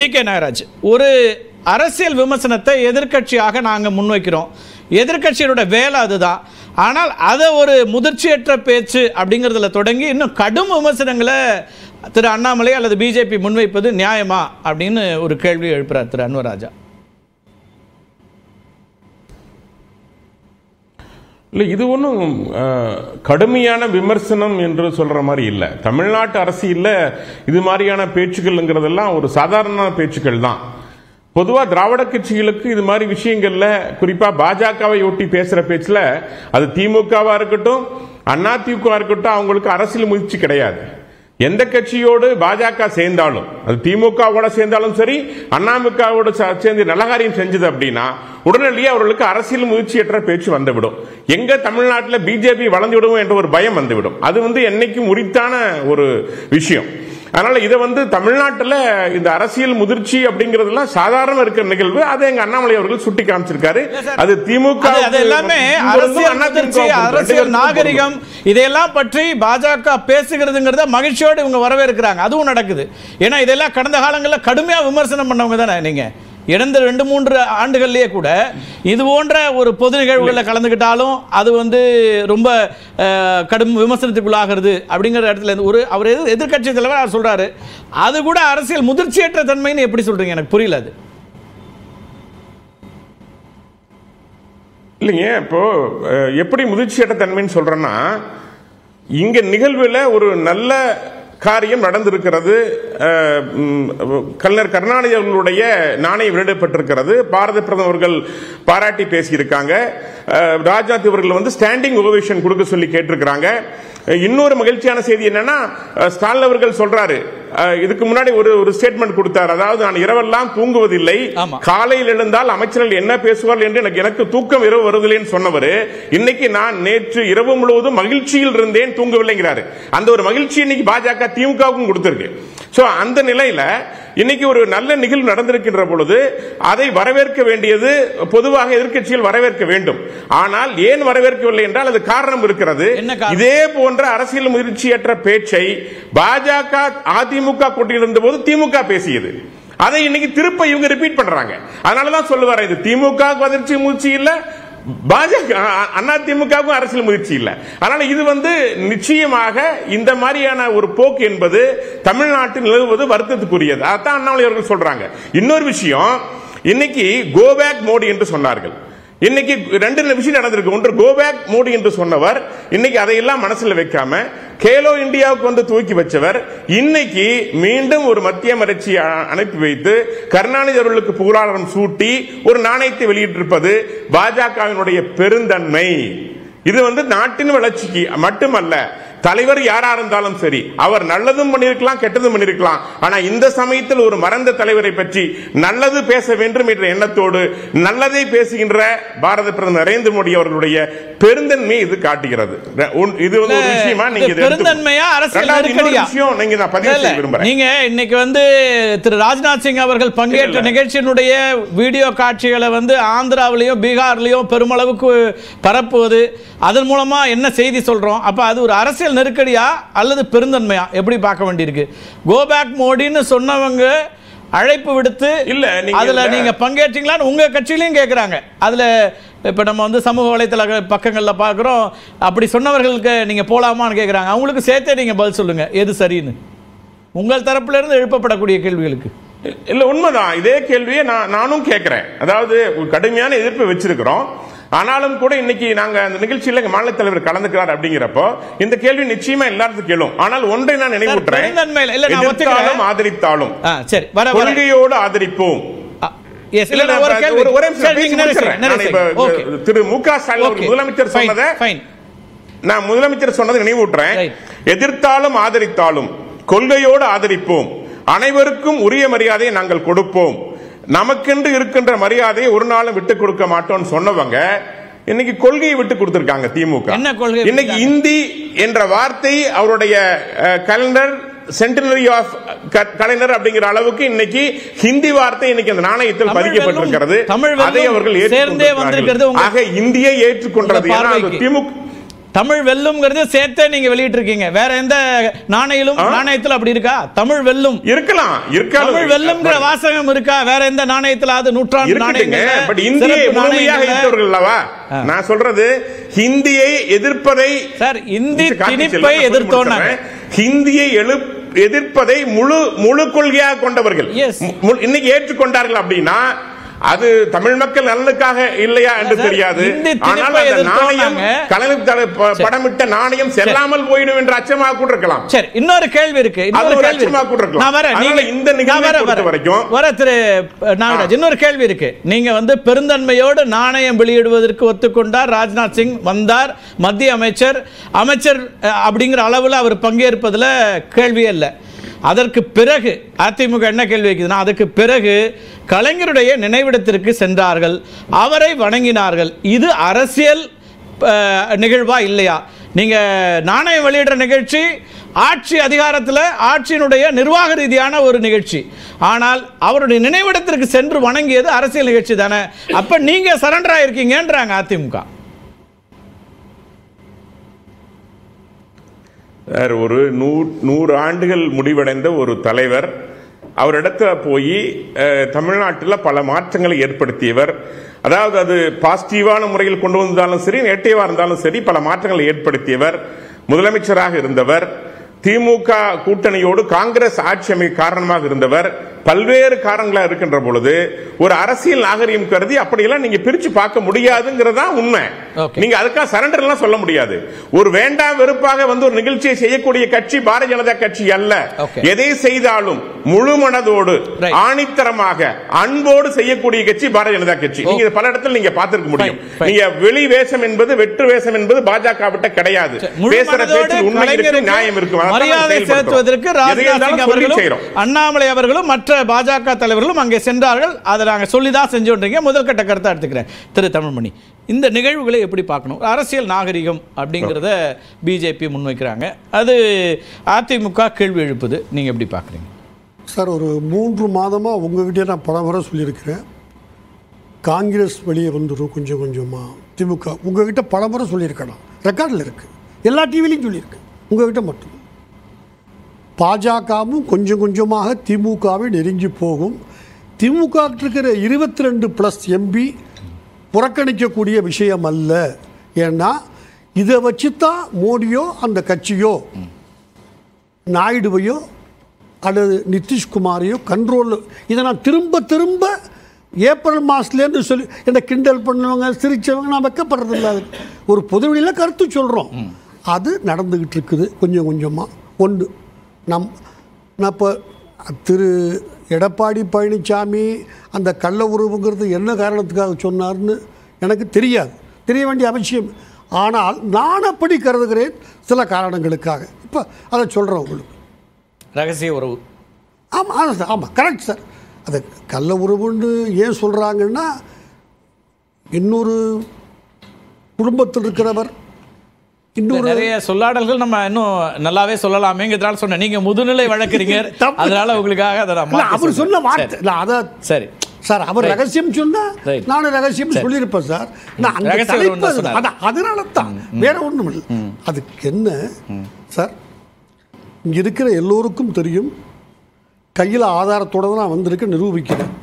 D K Nagaraj ஒரு அரசியல் விமர்சனத்தை எதிர்க்கட்சியாக நாங்கள் முன்வைக்கிறோம் எதிர்க்கட்சியோட வேலை அதுதான் ஆனால் அதை ஒரு முதிர்ச்சியற்ற பேச்சு அப்படிங்கிறதுல தொடங்கி இன்னும் கடும் விமர்சனங்களை திரு அண்ணாமலை அல்லது பிஜேபி முன்வைப்பது நியாயமா அப்படின்னு ஒரு கேள்வி எழுப்புறார் திரு அன்வராஜா இல்லை இது ஒன்றும் கடுமையான விமர்சனம் என்று சொல்ற மாதிரி இல்லை தமிழ்நாட்டு அரசியல்ல இது மாதிரியான பேச்சுக்கள்ங்கிறதெல்லாம் ஒரு சாதாரண பேச்சுக்கள் தான் பொதுவா திராவிட கட்சிகளுக்கு இது மாதிரி விஷயங்கள்ல குறிப்பா பாஜகவை ஒட்டி பேசுற பேச்சுல அது திமுகவா இருக்கட்டும் அதிமுக இருக்கட்டும் அவங்களுக்கு அரசியல் முயற்சி கிடையாது எந்த கட்சியோடு பாஜக சேர்ந்தாலும் அது திமுகவோட சேர்ந்தாலும் சரி அண்ணாமுகவோட சேர்ந்து நல்ல காரியம் செஞ்சது அப்படின்னா உடனடியே அவர்களுக்கு அரசியல் முயற்சியற்ற பேச்சு வந்துவிடும் எங்க தமிழ்நாட்டில் பிஜேபி வளர்ந்து விடுவோம் என்ற ஒரு பயம் வந்துவிடும் அது வந்து என்னைக்கும் உரித்தான ஒரு விஷயம் அதனால இதை வந்து தமிழ்நாட்டில் இந்த அரசியல் முதிர்ச்சி அப்படிங்கறதெல்லாம் சாதாரண இருக்கிற நிகழ்வு அதை எங்க அண்ணாமலை அவர்கள் சுட்டி காமிச்சிருக்காரு அது திமுக அது- அது எல்லாமே அரசியல் முதிர்ச்சி, அரசியல் நாகரிகம் இதையெல்லாம் பற்றி பாஜக பேசுகிறதுங்கிறத மகிழ்ச்சியோடு இவங்க வரவேற்கிறாங்க அதுவும் நடக்குது ஏன்னா இதெல்லாம் கடந்த காலங்களில் கடுமையா விமர்சனம் பண்ணவங்க தானே நீங்க இறந்த ரெண்டு மூன்று ஆண்டுகள்லயே கூட இது போன்ற ஒரு பொது நிகழ்வுகளில் கலந்துக்கிட்டாலும் அது வந்து ரொம்ப அஹ், கடும் விமர்சனத்துக்குள்ளாகிறது அப்படிங்கிற இடத்துல இருந்து ஒரு அவர் எதிர் எதிர்க்கட்சி தலைவர் அவர் சொல்றாரு அது கூட அரசியல் முதிர்ச்சியற்ற தன்மைன்னு எப்படி சொல்றீங்க எனக்கு புரியல அது இல்லைங்க இப்போ அஹ், எப்படி முதிர்ச்சியற்ற தன்மைன்னு சொல்றேன்னா இங்க நிகழ்வுல ஒரு நல்ல காரியம் நடந்திருக்கிறது அஹ், ம், கலைஞர் கருணாநிதி அவர்களுடைய நாணயம் வெளியிடப்பட்டிருக்கிறது பாரத பிரதமர்கள் பாராட்டி பேசியிருக்காங்க அஹ், ராஜ்நாத் அவர்கள் வந்து ஸ்டாண்டிங் ஓவேஷன் கொடுக்க சொல்லி கேட்டிருக்கிறாங்க அஹ், இன்னொரு மகிழ்ச்சியான செய்தி என்னன்னா அஹ், ஸ்டாலின் அவர்கள் சொல்றாரு அஹ், இதுக்கு முன்னாடி ஒரு ஒரு ஸ்டேட்மெண்ட் கொடுத்தார் அதாவது நான் இரவெல்லாம் தூங்குவதில்லை ஆமா. காலையில் எழுந்தால் அமைச்சர்கள் என்ன பேசுவார்கள் என்று எனக்கு எனக்கு தூக்கம் இரவு வருவதில்லைன்னு சொன்னவர் இன்னைக்கு நான் நேற்று இரவு முழுவதும் மகிழ்ச்சியில் இருந்தேன் தூங்கவில்லைங்கிறாரு அந்த ஒரு மகிழ்ச்சி இன்னைக்கு பாஜக திமுகவுக்கும் கொடுத்திருக்கு சோ அந்த நிலையில இன்னைக்கு ஒரு நல்ல நிகழ்வு நடந்திருக்கின்ற பொழுது அதை வரவேற்க வேண்டியது பொதுவாக எதிர்க்கட்சிகள் வரவேற்க வேண்டும் ஆனால் ஏன் வரவேற்கவில்லை என்றால் அது காரணம் இருக்கிறது என்ன காரணம்? இதே போன்ற அரசியல் முயற்சியற்ற பேச்சை பாஜக அதிமுக கூட்டில் இருந்தபோது திமுக பேசியது அதை இன்னைக்கு திருப்ப இவங்க ரிப்பீட் பண்றாங்க அதனாலதான் சொல்லுவாரு இது திமுக அதிர்ச்சி முயற்சி இல்ல பாஜக அண்ணா திமுகவுக்கும் அரசியல் முயற்சி இல்ல அதனால இது வந்து நிச்சயமாக இந்த மாதிரியான ஒரு போக்கு என்பது தமிழ்நாட்டில் நிலவுவது வருத்தத்துக்குரியது அதான் அண்ணாமலை அவர்கள் சொல்றாங்க இன்னொரு விஷயம் இன்னைக்கு கோபேக் மோடி என்று சொன்னார்கள் இன்னைக்கு ரெண்டு விஷயம் நடந்திருக்கு ஒன்று கோபேக் மோடி என்று சொன்னவர் இன்னைக்கு அதையெல்லாம் மனசுல வைக்காம கேலோ இந்தியாவுக்கு வந்து தூக்கி வச்சவர் இன்னைக்கு மீண்டும் ஒரு மத்திய மறைச்சி அனுப்பி வைத்து கருணாநிதி அவர்களுக்கு புகழாரம் சூட்டி ஒரு நாணயத்தை வெளியிட்டிருப்பது பாஜகவினுடைய பெருந்தன்மை இது வந்து நாட்டின் வளர்ச்சிக்கு மட்டுமல்ல தலைவர் யாரா இருந்தாலும் சரி அவர் நல்லதும் பண்ணிருக்கலாம் கெட்டதும் பண்ணிருக்கலாம் ஆனா இந்த சமயத்தில் ஒரு மறந்த தலைவரை பற்றி நல்லது பேச வேண்டும் என்ற எண்ணத்தோடு நல்லதை பேசுகின்ற பாரத பிரதமர் நரேந்திர மோடி அவர்களுடைய பெருந்தன்மை இது காட்டுகிறது ர- உன்- இது வந்து ஒரு விஷயமா நீங்க இது இதை எடுத்து- பெருந்தன்மையா அரசியல் ரெண்டாவது இன்னொரு நெருக்கடியா? விஷயம் நீங்க நான் பதிவு இல்ல, செய்ய விரும்புறேன் நீங்க இன்னைக்கு வந்து திரு ராஜ்நாத் சிங் அவர்கள் பங்கேற்ற இல்ல. நிகழ்ச்சியினுடைய வீடியோ காட்சிகளை வந்து ஆந்திராவிலையும் பீகார்லயும் பெருமளவுக்கு பரப்புவது அதன் மூலமா என்ன செய்தி சொல்றோம் அப்ப அது ஒரு அரசியல் நெருக்கடியா அல்லது பெருந்தன்மையா எப்படி பார்க்க வேண்டியிருக்கு கோ பேக் மோடின்னு சொன்னவங்க அழைப்பு விடுத்து இல்ல, நீங்க அதுல இல்ல. நீங்க பங்கேற்றீங்களான்னு உங்க கட்சியிலையும் கேக்குறாங்க அதுல இப்ப நம்ம வந்து சமூக வலைத்தள பக்கங்கள்ல பார்க்குறோம் அப்படி சொன்னவர்களுக்கு நீங்க போலாமான்னு கேக்குறாங்க அவங்களுக்கு சேர்த்தே நீங்க பதில் சொல்லுங்க எது சரின்னு உங்கள் தரப்புல இருந்து எழுப்பப்படக்கூடிய கேள்விகளுக்கு இல்ல உண்மைதான் இதே கேள்வியை நான் நானும் கேட்கிறேன் அதாவது ஒரு கடுமையான எதிர்ப்பை வச்சிருக்கிறோம் ஆனாலும் கூட இன்னைக்கு நாங்க அந்த நிகழ்ச்சியில எங்க மாநில தலைவர் கலந்துக்கிறார் அப்படிங்கிறப்போ இந்த கேள்வி நிச்சயமா எல்லாத்துக்கும் கேளும் ஆனால் ஒன்றை நான் நினைவூட்டுறேன் பெருந்தன்மையில- இல்ல, நான் எதிர்த்தாலும் ஒத்துக்கிறேன். ஆதரித்தாலும் ஆ சரி வர வர கொள்கையோடு ஆதரிப்போம் ஆ, yes, இல்ல, இல்ல, நான் ஒரு இப்ப கேள்வி ஒரு- ஒரே நிமிஷம் சரி, பேசி நீங்க நிறைவு முடிச்சிடுறேன். செய்யுங்க, நிறைவு நான் இப்ப செய்யுங்க. Okay. திரு மு க ஸ்டாலின் அவர்கள் Okay. முதலமைச்சர் Fine, சொன்னதை fine. நான் முதலமைச்சர் சொன்னதை நினைவூட்டுறேன் Right. எதிர்த்தாலும் ஆதரித்தாலும் கொள்கையோடு ஆதரிப்போம் அனைவருக்கும் உரிய மரியாதையை நாங்கள் கொடுப்போம் நமக்கென்று இருக்கின்ற மரியாதையை ஒரு நாளும் விட்டுக் கொடுக்க மாட்டோம்னு சொன்னவங்க இன்னைக்கு கொள்கையை விட்டு கொடுத்திருக்காங்க திமுக என்ன கொள்கை இன்னைக்கு விட்டுட்டாங்க? இந்தி என்ற வார்த்தை அவருடைய கலண்டர் சென்டினரி ஆஃப் கலைஞர் அப்படிங்கிற அளவுக்கு இன்னைக்கு ஹிந்தி வார்த்தை இன்னைக்கு அந்த நாணயத்தில் தமிழ் பதிக்கப்பட்டிருக்கிறது வெல்லும், தமிழ் அதை வெல்லும் அவர்கள் சேர்ந்தே வந்திருக்கிறது ஏற்றுக்கொண்டிருக்கிறார்கள் உங்க- ஆக இந்தியை ஏற்றுக்கொண்டது உங்க ஏன்னா அது பார்வைக்கு. திமுக தமிழ் வெல்லும்ங்கிறது சேர்த்தே நீங்க வெளியிட்டு இருக்கீங்க வேற எந்த நாணயிலும் நாணயத்துல அப்படி இருக்கா தமிழ் வெல்லும் இருக்கலாம் இருக்கலாம் தமிழ் வெல்லும்ங்கிற வாசகம் இருக்கா வேற எந்த நாணயத்துல அது நூற்றாண்டு இருக்கட்டுங்க நாணயங்கள்ல, பட் இந்தியை சிறப்பு முழுமையாக நாணயங்கள்ல- எதிர்த்தவர்கள் அல்லவா நான் சொல்றது ஹிந்தியை எதிர்ப்பதை சார் இந்தி கார்த்திக் திணிப்பை செல்வன், நான் சொல்லி எதிர்த்தோம் முடிச்சிடுறேன். ஹிந்தியை எழு எதிர்ப்பதை முழு முழு கொள்கையாக கொண்டவர்கள் Yes. மு- இன்னைக்கு ஏற்றுக்கொண்டார்கள் அப்படின்னா அது தமிழ் மக்கள் நலனுக்காக இல்லையா என்று சார், தெரியாது இந்தி திணிப்பை ஆனால் அந்த எதிர்த்தோம் நாணயம் நாங்க. கலந்து தட- ப- படமிட்ட நாணயம் செல்லாமல் போயிடும் என்ற அச்சமாக கூட இருக்கலாம் சரி இன்னொரு கேள்வி இருக்கு அது இன்னொரு ஒரு கேள்வி அச்சமா இருக்கு. கூட இருக்கலாம். நான் வரேன் அதனால நீங்க இந்த நிகழ்வை நான் வரேன், பொறுத்த வரேன். வரைக்கும் வர திரு நாகராஜ் இன்னொரு கேள்வி இருக்கு நீங்க வந்து பெருந்தன்மையோடு நாணயம் வெளியிடுவதற்கு ஒத்துக்கொண்டார் ராஜ்நாத் சிங் வந்தார் மத்திய அமைச்சர் அமைச்சர் அஹ், அப்படிங்கிற அளவில் அவர் பங்கேற்பதுல கேள்வியே இல்லை அதற்கு பிறகு அதிமுக என்ன கேள்வி வைக்குதுன்னா அதுக்கு பிறகு கலைஞருடைய நினைவிடத்திற்கு சென்றார்கள் அவரை வணங்கினார்கள் இது அரசியல் அஹ், நிகழ்வா இல்லையா நீங்க நாணயம் வெளியிடுற நிகழ்ச்சி ஆட்சி அதிகாரத்தில் ஆட்சியினுடைய நிர்வாக ரீதியான ஒரு நிகழ்ச்சி ஆனால் அவருடைய நினைவிடத்திற்கு சென்று வணங்கியது அரசியல் நிகழ்ச்சி தானே அப்ப நீங்க சரண்டர் ஆயிருக்கீங்கன்றாங்க அதிமுக சார், ஒரு நூறு நூறு ஆண்டுகள் முடிவடைந்த ஒரு தலைவர் அவரிடத்துல போய் அஹ், தமிழ்நாட்டில் பல மாற்றங்களை ஏற்படுத்தியவர் அதாவது அது பாசிட்டிவான முறையில் கொண்டு வந்தாலும் சரி நெகட்டிவா இருந்தாலும் சரி பல மாற்றங்களை ஏற்படுத்தியவர் முதலமைச்சராக இருந்தவர் திமுக கூட்டணியோடு காங்கிரஸ் ஆட்சி அமைக்க காரணமாக இருந்தவர் பல்வேறு காரணங்களா இருக்கின்ற பொழுது ஒரு அரசியல் நாகரிகம் கருதி அப்படியெல்லாம் நீங்க பிரிச்சு பார்க்க முடியாதுங்கிறதா உண்மை Okay. நீங்க அதுக்காக சரண்டர் எல்லாம் சொல்ல முடியாது ஒரு வேண்டாம் வெறுப்பாக வந்து ஒரு நிகழ்ச்சியை செய்யக்கூடிய கட்சி பாரதிய ஜனதா கட்சி அல்ல Okay. எதை செய்தாலும் முழு மனதோடு Right. ஆணித்தரமாக அன்போடு செய்யக்கூடிய கட்சி பாரதிய ஜனதா கட்சி நீங்க இதை பல இடத்துல நீங்க பார்த்திருக்க முடியும் Fine, fine. நீங்க வெளி வேஷம் என்பது வெற்று வேஷம் என்பது பாஜக விட்ட கிடையாது முழு பேசுற மனதோடு பேச்சில் உண்மை இருக்கு கலைஞருக்கு நியாயம் இருக்கு அதான் நாங்க மரியாதை செயல்படுத்துறோம். செலுத்துவதற்கு எதை ராஜ்நாத் இருந்தாலும் சிங் சொல்லி அவர்களும் செய்றோம். அண்ணாமலை அவர்களும் மற்ற பாஜக தலைவர்களும் அங்கே சென்றார்கள் அதை நாங்கள் சொல்லி தான் செஞ்சோன்றீங்க முதல் கட்ட கருத்தை எடுத்துக்கிறேன் திரு தமிழ்மணி இந்த நிகழ்வுகளை எப்படி பார்க்கணும் அரசியல் நாகரிகம் அப்படிங்கிறத பிஜேபி முன்வைக்கிறாங்க அது அதிமுக கேள்வி எழுப்புது நீங்க எப்படி பார்க்குறீங்க சார் ஒரு மூன்று மாதமாக உங்ககிட்டயே நான் பல முறை சொல்லியிருக்கிறேன் காங்கிரஸ் வெளியே வந்துடும் கொஞ்சம் கொஞ்சமாக திமுக உங்ககிட்ட பல முறை சொல்லியிருக்கலாம் ரெக்கார்டில் இருக்குது எல்லா டிவிலையும் சொல்லியிருக்கு உங்ககிட்ட மட்டும் பாஜகவும் கொஞ்சம் கொஞ்சமாக திமுகவை நெருங்கி போகும் திமுக இருக்கிற இருபத்தி ரெண்டு ப்ளஸ் எம்பி புறக்கணிக்கக்கூடிய விஷயம் அல்ல ஏன்னா இதை வச்சு தான் மோடியோ அந்த கட்சியோ நாயுடுவையோ அல்லது நிதிஷ்குமாரையோ கண்ட்ரோல் இதை நான் திரும்ப திரும்ப ஏப்ரல் மாதத்துலேருந்து சொல்லி என்னை கிண்டல் பண்ணவங்க சிரிச்சவங்க நான் வைக்கப்படுறதில்ல அது ஒரு பொதுவெளியில் கருத்து சொல்கிறோம் அது நடந்துக்கிட்டு இருக்குது கொஞ்சம் கொஞ்சமாக ஒன்று நம் நான் இப்போ திரு எடப்பாடி பழனிசாமி அந்த கள்ள உறவுங்கிறது என்ன காரணத்துக்காக சொன்னார்னு எனக்கு தெரியாது தெரிய வேண்டிய அவசியம் ஆனால் நான் அப்படி கருதுகிறேன் சில காரணங்களுக்காக இப்போ அதை சொல்கிறேன் உங்களுக்கு ரகசிய உறவு ஆமாம் ஆமாம் சார் ஆமாம் கரெக்ட் சார் அது கள்ள உறவுன்னு ஏன் சொல்கிறாங்கன்னா இன்னொரு குடும்பத்தில் இருக்கிறவர் இன்னொரு நிறைய சொல்லாடல்கள் நம்ம இன்னும் நல்லாவே சொல்லலாமேங்கிறதுனால சொன்னேன் நீங்க முதுநிலை வழக்கறிஞர் தப்பு. அதனால உங்களுக்காக அதை நான் இல்ல, மாத்தி அவர் சொன்ன சொல்றேன். வார்த்தை நான் அதை சரி சார் அவர் Right. ரகசியம் சொன்னா Right. நானும் ரகசியம் சொல்லியிருப்பேன் சார் நான் அந்த ரகசிய தலைப்பு உறவுன்னு தான் அது- சொன்னார். அதான், அதனால தான் வேற ஒண்ணும் இல்லை அதுக்கு என்ன சார் இங்க இருக்கிற எல்லோருக்கும் தெரியும் கையில் ஆதாரத்தோட தான் நான் வந்திருக்கேன் நிரூபிக்கிறேன்